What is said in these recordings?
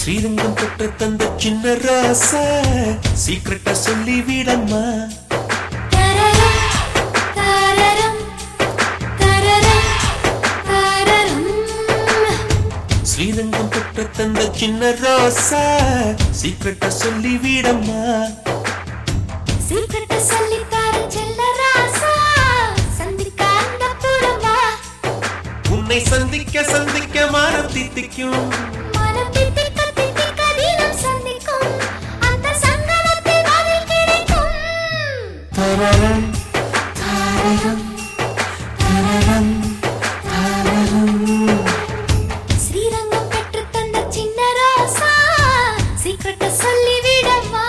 ஸ்ரீரங்கம் பெற்ற தந்த சின்ன ராசா சீக்கிரட்டா சொல்லி விடம்மா தரரம் தரரம் தரரம் தரரம் ஸ்ரீரங்கம் பெற்ற தந்த சின்ன ராசா சீக்கிரட்டா சொல்லி விடம்மா சீக்கிரட்ட சொல்லி தர செல்ல ராசா சந்திக்க அந்த புறமா உன்னை சந்திக்க சந்திக்க மனம் தித்திக்கும் மனம் தித்திக்க தித்திக்க தினம் சந்திக்கும் அந்த சங்கமத்தில் பதில் கிடைக்கும் தரரம் தாரரம் தரரம் தாரரம் ஸ்ரீரங்கம் பெற்று தந்த சின்ன ராசா சீக்கிரட்ட சொல்லி விடமா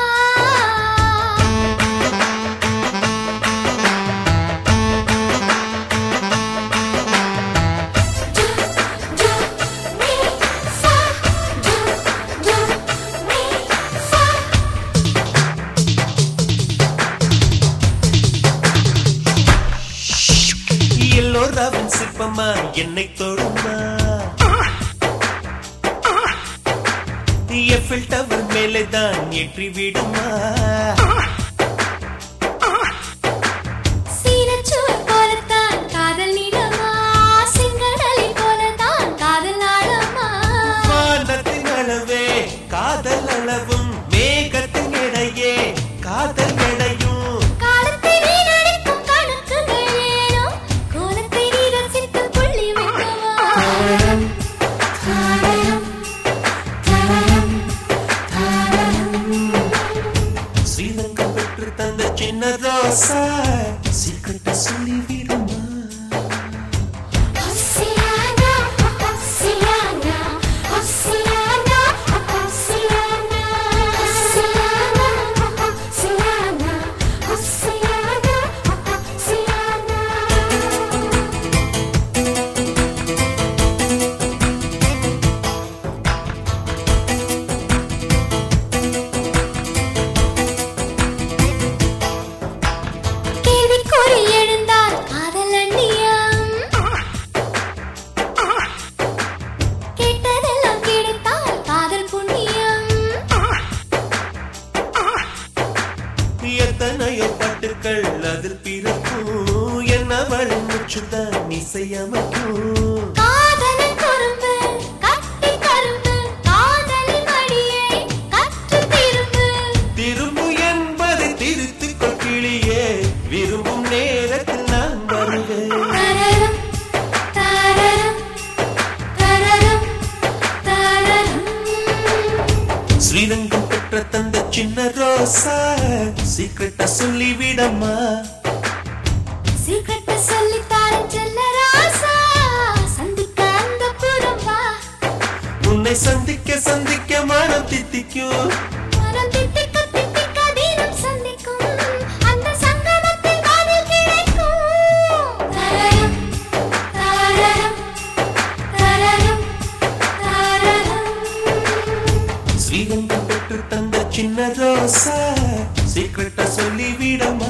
எல்லோராவின் சிற்பமா என்னை தொடுமா எஃபில் டவர் மேலே தான் ஏற்றி விடுமா சீனச்சுவர் போலத்தான் காதல் நீளமா செங்கடலை போலத்தான் காதல் ஆழமா வானத்தின் அளவே காதல் அளவும் மேகத்தின் எடையே காதல் எடையும் காலத்தை வீணடிக்கும் கணக்குகள் ஏனோ கோலத்தை நீ ரசித்து புள்ளி வைக்கவா ஸ்ரீலங்கா பெற்று தந்த சின்ன ரோசா சீக்கிரட்டா சொல்லி விடுமா Oceana, Oceana, Oceana, Oceana, Oceana, Oceana, Oceana, Oceana. கேள்விக்குறி எழுந்தால் காதல் அந்நியம் கேட்டதெல்லாம் கிடைத்தால் காதல் புண்ணியம் எத்தனையோ பட்டுக்கள் அதில் பிறக்கும் என்னவள் முச்சுதான் இசையமைக்கும் காதலன் குறும்பு கட்டி கரும்பு காதலின் மடியை கற்று திரும்பு திரும்பு என்பதை திருத்திக் கொள்கிளியே விரும்பும் நேரத்தில் நான் வருவேன் தரரம் தரரம் தரரம் தரரம் ஸ்ரீரங்கம் பெற்ற தந்த சின்ன ரோசா சீக்கிரட்டா சொல்லி விடம்மா சீக்கிரட்ட சொல்லி தாரன் செல்ல ராசா சந்திக்க அந்த புறம்பா உன்னை சந்திக்க சந்திக்க மனம் தித்திக்கும் மனம் தித்திக்க தித்திக்க தினம் சந்திக்கும் அந்த சங்கமத்தில் பதில் கிடைக்கும் தரரம் தரரம் தரரம் தரரம் ஸ்ரீரங்கம் பெற்று தந்த சின்ன ரோசா சீக்கிரட்டா சொல்லி விடம்மா